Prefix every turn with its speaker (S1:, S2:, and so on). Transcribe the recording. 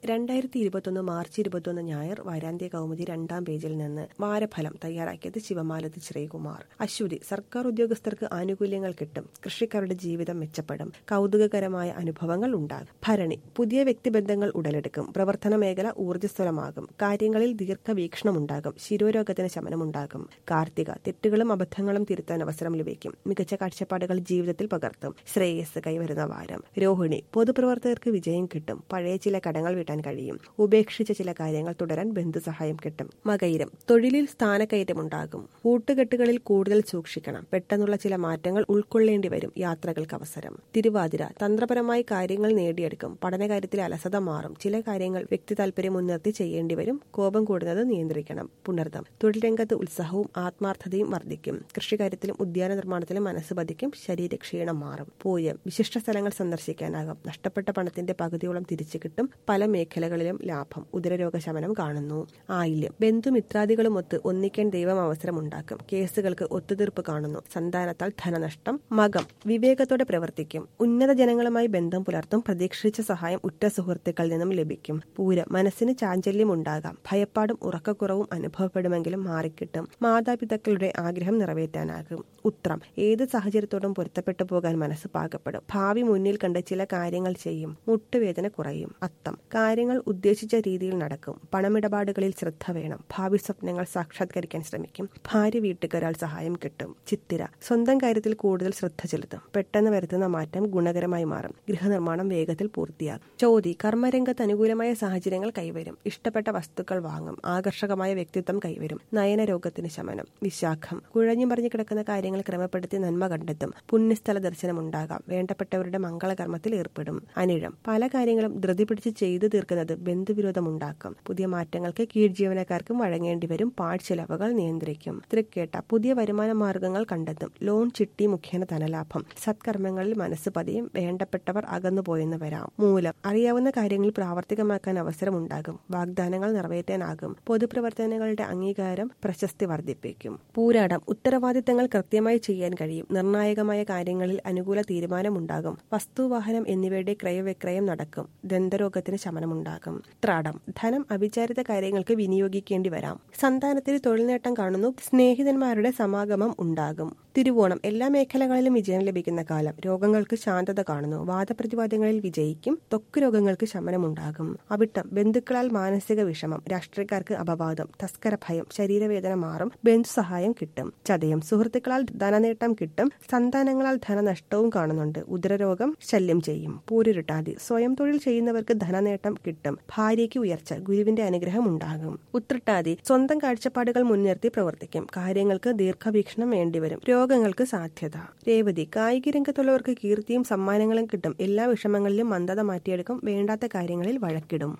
S1: രണ്ടായിരത്തി ഇരുപത്തൊന്ന് മാർച്ച് ഇരുപത്തൊന്ന് ഞായർ വാരാന്ത്യ കൗമുദി രണ്ടാം പേജിൽ നിന്ന് വാരഫലം തയ്യാറാക്കിയത് ശിവമാലതി ശ്രീകുമാർ അശ്വതി സർക്കാർ ഉദ്യോഗസ്ഥർക്ക് ആനുകൂല്യങ്ങൾ കിട്ടും കൃഷിക്കാരുടെ ജീവിതം മെച്ചപ്പെടും കൗതുകകരമായ അനുഭവങ്ങൾ ഉണ്ടാകും ഭരണി പുതിയ വ്യക്തിബന്ധങ്ങൾ ഉടലെടുക്കും പ്രവർത്തന മേഖല ഊർജ്ജസ്വലമാകും കാര്യങ്ങളിൽ ദീർഘവീക്ഷണമുണ്ടാകും ശിരോരോഗത്തിന് ശമനമുണ്ടാകും കാർത്തിക തെറ്റുകളും അബദ്ധങ്ങളും തിരുത്താൻ അവസരം ലഭിക്കും മികച്ച കാഴ്ചപ്പാടുകൾ ജീവിതത്തിൽ പകർത്തും ശ്രേയസ് കൈവരുന്ന വാരം രോഹിണി പൊതുപ്രവർത്തകർക്ക് വിജയം കിട്ടും പഴയ ചില കടങ്ങൾ വീട്ടാൻ കഴിയും ഉപേക്ഷിച്ച ചില കാര്യങ്ങൾ തുടരാൻ ബന്ധുസഹായം കിട്ടും മകയിരം തൊഴിലിൽ സ്ഥാനക്കയറ്റമുണ്ടാകും കൂട്ടുകെട്ടുകളിൽ കൂടുതൽ സൂക്ഷിക്കണം പെട്ടെന്നുള്ള ചില മാറ്റങ്ങൾ ഉൾക്കൊള്ളേണ്ടി വരും യാത്രകൾക്ക് അവസരം തിരുവാതിര തന്ത്രപരമായി കാര്യങ്ങൾ നേടിയെടുക്കും പഠനകാര്യത്തിൽ അലസത മാറും ചില കാര്യങ്ങൾ വ്യക്തി താല്പര്യം മുൻനിർത്തി ചെയ്യേണ്ടി വരും കോപം കൂടുന്നത് നിയന്ത്രിക്കണം പുണർദം തൊഴിൽ രംഗത്ത് ഉത്സാഹവും ആത്മാർത്ഥതയും വർദ്ധിക്കും കൃഷികാര്യത്തിലും ഉദ്യാന നിർമ്മാണത്തിലും മനസ്സ് പതിക്കും ശരീരക്ഷീണം മാറും പൂയം വിശിഷ്ട സ്ഥലങ്ങൾ സന്ദർശിക്കാനാകും നഷ്ടപ്പെട്ട പണത്തിന്റെ പകുതിയോളം തിരിച്ചു കിട്ടും പല മേഖലകളിലും ലാഭം ഉദരരോഗ ശമനം കാണുന്നു ആയില്യം ബന്ധുമിത്രാദികളുമൊത്ത് ഒന്നിക്കാൻ ദൈവം അവസരമുണ്ടാക്കും കേസുകൾക്ക് ഒത്തുതീർപ്പ് കാണുന്നു സന്താനത്താൽ ധനനഷ്ടം മകം വിവേകത്തോടെ പ്രവർത്തിക്കും ഉന്നത ജനങ്ങളുമായി ബന്ധം പുലർത്തും പ്രതീക്ഷിച്ച സഹായം ഉറ്റ സുഹൃത്തുക്കളിൽ നിന്നും ലഭിക്കും പൂരം മനസ്സിന് ചാഞ്ചല്യം ഉണ്ടാകാം ഭയപ്പാടും ഉറക്കക്കുറവും അനുഭവപ്പെടുമെങ്കിലും മാറിക്കിട്ടും മാതാപിതാക്കളുടെ ആഗ്രഹം നിറവേറ്റാനാകും ഉത്രം ഏത് സാഹചര്യത്തോടും പൊരുത്തപ്പെട്ടു പോകാൻ മനസ്സ് പാകപ്പെടും ഭാവി മുന്നിൽ കണ്ട് ചില കാര്യങ്ങൾ ചെയ്യും മുട്ടുവേദന കുറയും അത്തം കാര്യങ്ങൾ ഉദ്ദേശിച്ച രീതിയിൽ നടക്കും പണമിടപാടുകളിൽ ശ്രദ്ധ വേണം ഭാവി സ്വപ്നങ്ങൾ സാക്ഷാത്കരിക്കാൻ ശ്രമിക്കും ഭാര്യ വീട്ടുകാരാൽ സഹായം കിട്ടും ചിത്തിര സ്വന്തം കാര്യത്തിൽ കൂടുതൽ ശ്രദ്ധ ചെലുത്തും പെട്ടെന്ന് വരുത്തുന്ന മാറ്റം ഗുണകരമായി മാറും ഗൃഹനിർമ്മാണം വേഗത്തിൽ പൂർത്തിയാകും ചോതി കർമ്മരംഗത്ത് അനുകൂലമായ സാഹചര്യങ്ങൾ കൈവരും ഇഷ്ടപ്പെട്ട വസ്തുക്കൾ വാങ്ങും ആകർഷകമായ വ്യക്തിത്വം കൈവരും നയനരോഗത്തിന് ശമനം വിശാഖം കുഴഞ്ഞു മറിഞ്ഞു കിടക്കുന്ന കാര്യങ്ങൾ ക്രമപ്പെടുത്തി നന്മ കണ്ടെത്തും പുണ്യസ്ഥല ദർശനം ഉണ്ടാകാം വേണ്ടപ്പെട്ടവരുടെ മംഗളകർമ്മത്തിൽ ഏർപ്പെടും അനിഴം പല കാര്യങ്ങളും ധൃതി പിടിച്ച് ചെയ്തു തീർക്കുന്നത് ബന്ധുവിരോധമുണ്ടാക്കും പുതിയ മാറ്റങ്ങൾക്ക് കീഴ് ജീവനക്കാർക്കും വഴങ്ങേണ്ടി വരും പാഴ്ചെലവുകൾ നിയന്ത്രിക്കും തൃക്കേട്ട പുതിയ വരുമാന മാർഗങ്ങൾ കണ്ടെത്തും ലോൺ ചിട്ടി മുഖേന ധനലാഭം സത്കർമ്മങ്ങളിൽ മനസ്സ് പതിയും വേണ്ടപ്പെട്ടവർ അകന്നുപോയെന്ന് വരാം മൂലം അറിയാവുന്ന കാര്യങ്ങൾ പ്രാവർത്തികമാക്കാൻ അവസരമുണ്ടാകും വാഗ്ദാനങ്ങൾ നിറവേറ്റാനാകും പൊതുപ്രവർത്തനങ്ങളുടെ അംഗീകാരം പ്രശസ്തി വർദ്ധിപ്പിക്കും പൂരാടം ഉത്തരവാദിത്തങ്ങൾ കൃത്യമായി ചെയ്യാൻ കഴിയും നിർണായകമായ കാര്യങ്ങളിൽ അനുകൂല തീരുമാനമുണ്ടാകും വസ്തുവാഹനം എന്നിവയുടെ ക്രയവിക്രയം നടക്കും ദന്തരോഗത്തിന് ശമനമുണ്ടാകും ത്രാടം ധനം അവിചാരിത കാര്യങ്ങൾക്ക് വിനിയോഗിക്കേണ്ടി വരാം സന്താനത്തിന് തൊഴിൽ നേട്ടം കാണുന്നു സ്നേഹിതന്മാരുടെ സമാഗമം ഉണ്ടാകും തിരുവോണം എല്ലാ മേഖലകളിലും വിജയം ലഭിക്കുന്ന കാലം രോഗങ്ങൾക്ക് ശാന്തത കാണുന്നു വാദപ്രതിവാദങ്ങളിൽ വിജയിക്കും ത്വക്ക് രോഗങ്ങൾക്ക് ശമനമുണ്ടാകും അവിട്ടം ബന്ധുക്കളാൽ മാനസിക വിഷമം രാഷ്ട്രീയക്കാർക്ക് അപവാദം തസ്കര ഭയം ശരീരവേദന മാറും ബന്ധു സഹായം കിട്ടും ചതയം സുഹൃത്തുക്കളാൽ ധനനേട്ടം കിട്ടും സന്താനങ്ങളാൽ ധനനഷ്ടവും കാണുന്നുണ്ട് ഉദരരോഗം ശല്യം ചെയ്യും പൂരുരുട്ടാതി സ്വയം തൊഴിൽ ചെയ്യുന്നവർക്ക് ധനനേട്ടം കിട്ടും ഭാര്യയ്ക്ക് ഉയർച്ച ഗുരുവിന്റെ അനുഗ്രഹം ഉണ്ടാകും ഉത്രട്ടാതി സ്വന്തം കാഴ്ചപ്പാടുകൾ മുൻനിർത്തി പ്രവർത്തിക്കും കാര്യങ്ങൾക്ക് ദീർഘവീക്ഷണം വേണ്ടിവരും രോഗങ്ങൾക്ക് സാധ്യത രേവതി കായിക രംഗത്തുള്ളവർക്ക് കീർത്തിയും സമ്മാനങ്ങളും കിട്ടും എല്ലാ വിഷമങ്ങളിലും മന്ദത മാറ്റിയെടുക്കും വേണ്ടാത്ത കാര്യങ്ങളിൽ വഴക്കിടും